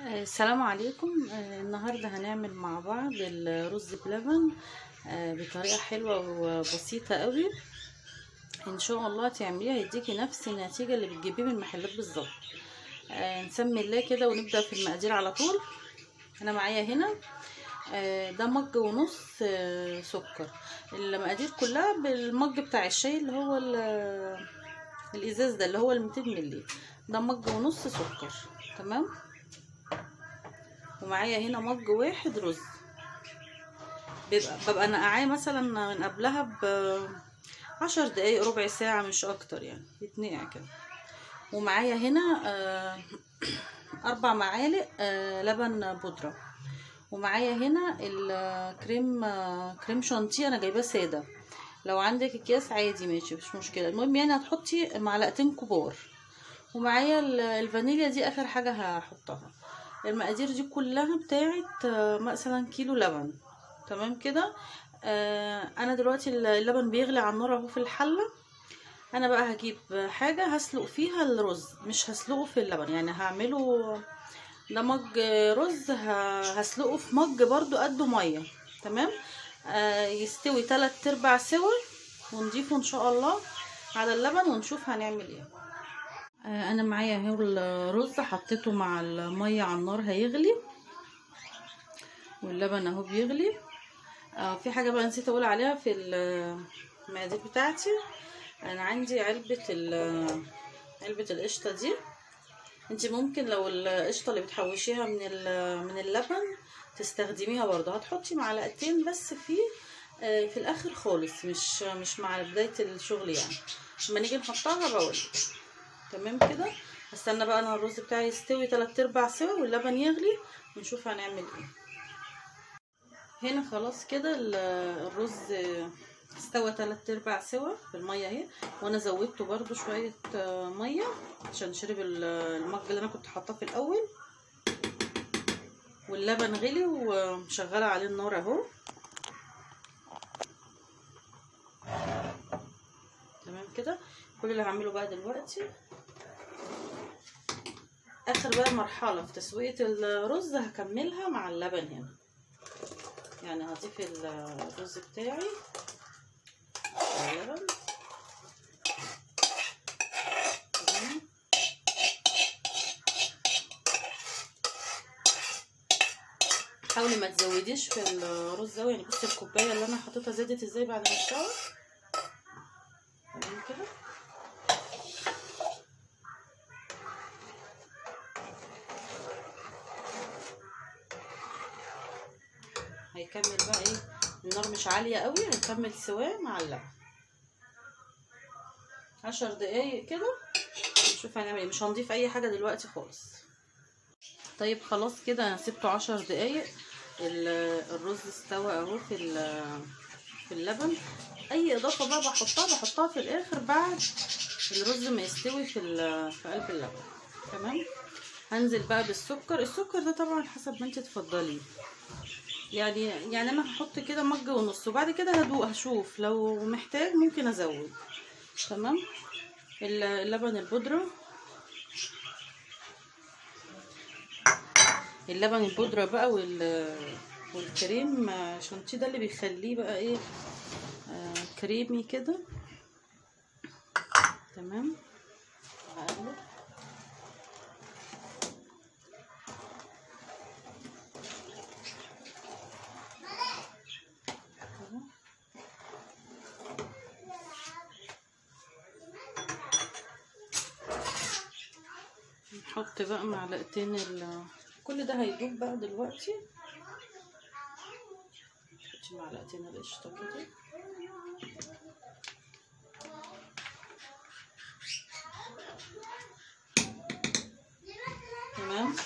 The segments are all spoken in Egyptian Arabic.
آه، السلام عليكم آه، النهاردة هنعمل مع بعض الرز بلبن آه، بطريقة حلوة وبسيطة قوي ان شاء الله تعمليها يديكي نفس النتيجة اللي بتجيبيه من المحلات بالظبط آه، نسمي الله كده ونبدأ في المقادير على طول انا معايا هنا آه، ده مج ونص آه، سكر المقادير كلها بالمج بتاع الشاي اللي هو ال- الازاز ده اللي هو ال 200 مللي ده مج ونص سكر تمام ومعايا هنا مج واحد رز بيبقى ببقى نقعاه مثلا من قبلها ب عشر دقايق ربع ساعة مش أكتر يعني يتنقع كده ومعايا هنا آه، أربع معالق آه، لبن بودرة ومعايا هنا الكريم آه، كريم شانتيه أنا جايباه سادة لو عندك أكياس عادي ماشي مش مشكلة المهم يعني هتحطي معلقتين كبار ومعايا ال- الفانيليا دي آخر حاجة هحطها المقادير دي كلها بتاعت آه، مثلا كيلو لبن تمام كده آه انا دلوقتي اللبن بيغلي على النار اهو في الحله انا بقى هجيب حاجه هسلق فيها الرز مش هسلقه في اللبن يعني هعمله ده مج رز ه- هسلقه في مج برضو قده ميه تمام آه يستوي تلات ارباع سوا ونضيفه ان شاء الله على اللبن ونشوف هنعمل ايه آه انا معايا اهو الرز حطيته مع الميه على النار هيغلي واللبن اهو بيغلي آه في حاجه بقى نسيت اقول عليها في المقادير بتاعتي انا عندي علبه ال- علبه القشطه دي انت ممكن لو القشطه اللي بتحوشيها من ال- من اللبن تستخدميها برضه هتحطي معلقتين بس فيه آه، في الاخر خالص مش مش مع بدايه الشغل يعني لما نيجي نحطها بقول تمام كده هستنى بقى انا الرز بتاعي يستوي تلات ارباع سوا واللبن يغلي ونشوف هنعمل ايه هنا خلاص كده ال- الرز استوى تلات ارباع سوا في الميه اهي وانا زودته برضو شويه آه، ميه عشان شرب ال- المج اللي انا كنت حاطاه في الاول واللبن غلي ومشغله عليه النار اهو تمام كده كل اللي هعمله بقى دلوقتي اخر بقى مرحله في تسويه الرز هكملها مع اللبن هنا يعني هضيف الرز بتاعي اللبن تمام. حاولي ما تزوديش في الرز قوي يعني بصي الكوبايه اللي انا حطيتها زادت ازاي بعد ما استوى تمام كده هيكمل بقى ايه النار مش عالية قوي هيكمل سواه مع اللبن عشر دقايق كده نشوف هنعمل ايه مش هنضيف اي حاجة دلوقتي خالص طيب خلاص كده انا سبته عشر دقايق ال- الرز استوى اهو في ال- في اللبن اي اضافة بقى بحطها بحطها في الاخر بعد الرز ما يستوي في ال- في قلب اللبن تمام هنزل بقى بالسكر السكر ده طبعا حسب ما انت تفضليه يعني يعني انا هحط كده مج ونص وبعد كده هدوق هشوف لو محتاج ممكن ازود تمام ال- اللبن البودرة اللبن البودرة بقى وال والكريم شانتيه ده اللي بيخليه بقى ايه آه كريمي كده تمام هقلب كده. نحط بقى معلقتين ال كل ده هيدوب بقى دلوقتي نحط معلقتين القشطة كده تمام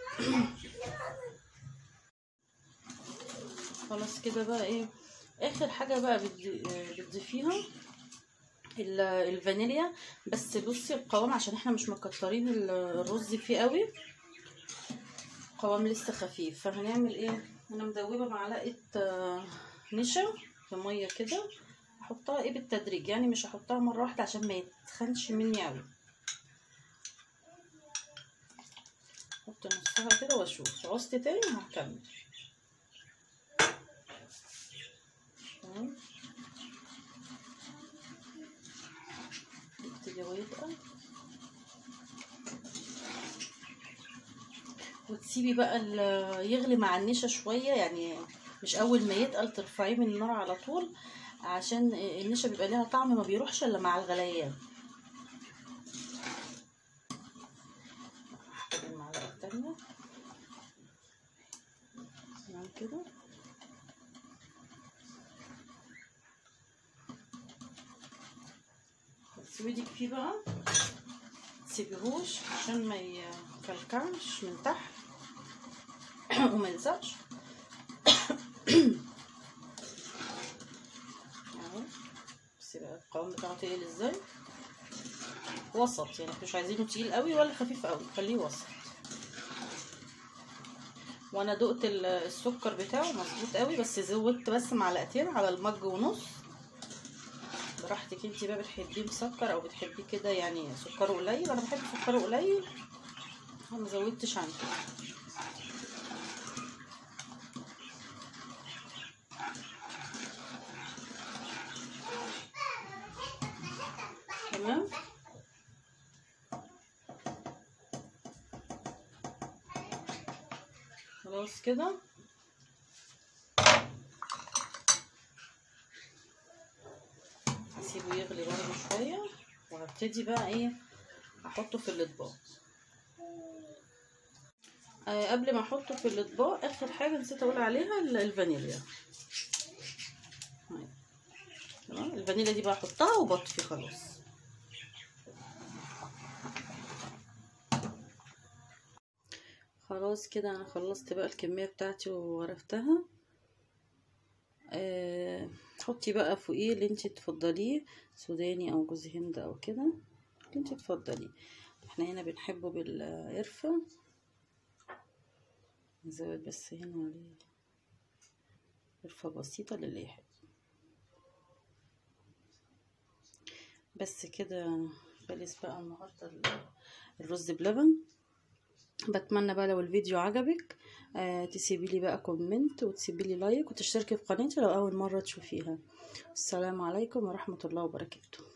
خلاص كده بقى ايه اخر حاجة بقى بتضي- بتضيفيها ال- الفانيليا بس بصي القوام عشان احنا مش مكترين ال- الرز فيه قوي قوام لسه خفيف فهنعمل ايه انا مدوبه معلقه آه، نشا في ميه كده احطها ايه بالتدريج يعني مش هحطها مره واحده عشان ما يتخنش مني قوي احط نصها كده واشوف عوزت تاني هكمل تمام يبتدي هو يتقل وتسيبي بقى ال- يغلي مع النشا شوية يعني مش أول ما يتقل ترفعيه من النار على طول عشان النشا بيبقى ليها طعم ما بيروحش إلا مع الغليان هحط المعلقة التانية تمام كده تسيبي دي فيه بقى تسيبيهوش عشان ما يكلكعش من تحت وما يلزقش اهو بصي بقى القوام بتاعه تقيل ازاي وسط يعني مش عايزينه تقيل قوي ولا خفيف قوي خليه وسط وانا دقت ال- السكر بتاعه مظبوط قوي بس زودت بس معلقتين على المج ونص براحتك انتي بقى بتحبيه مسكر او بتحبيه كده يعني سكره قليل انا بحب سكره قليل ما زودتش عن كده تمام خلاص كده هسيبه يغلي برضه شوية وهبتدي بقى ايه احطه في الاطباق آه قبل ما احطه في الاطباق اخر حاجة نسيت اقول عليها ال- الفانيليا هاي. تمام الفانيليا دي بقى احطها وبطفي خلاص خلاص كده انا خلصت بقى الكمية بتاعتي وعرفتها آه، حطي بقى فوقيه اللي انت تفضليه سوداني او جوز هند او كده اللي انت تفضليه احنا هنا بنحبه بالقرفة نزود بس هنا عليه قرفة بسيطة للي يحب بس كده خلص بقى النهاردة ال- الرز بلبن بتمنى بقى لو الفيديو عجبك آه تسيبي لي بقى كومنت وتسيبي لي لايك وتشتركي في قناتي لو اول مره تشوفيها السلام عليكم ورحمه الله وبركاته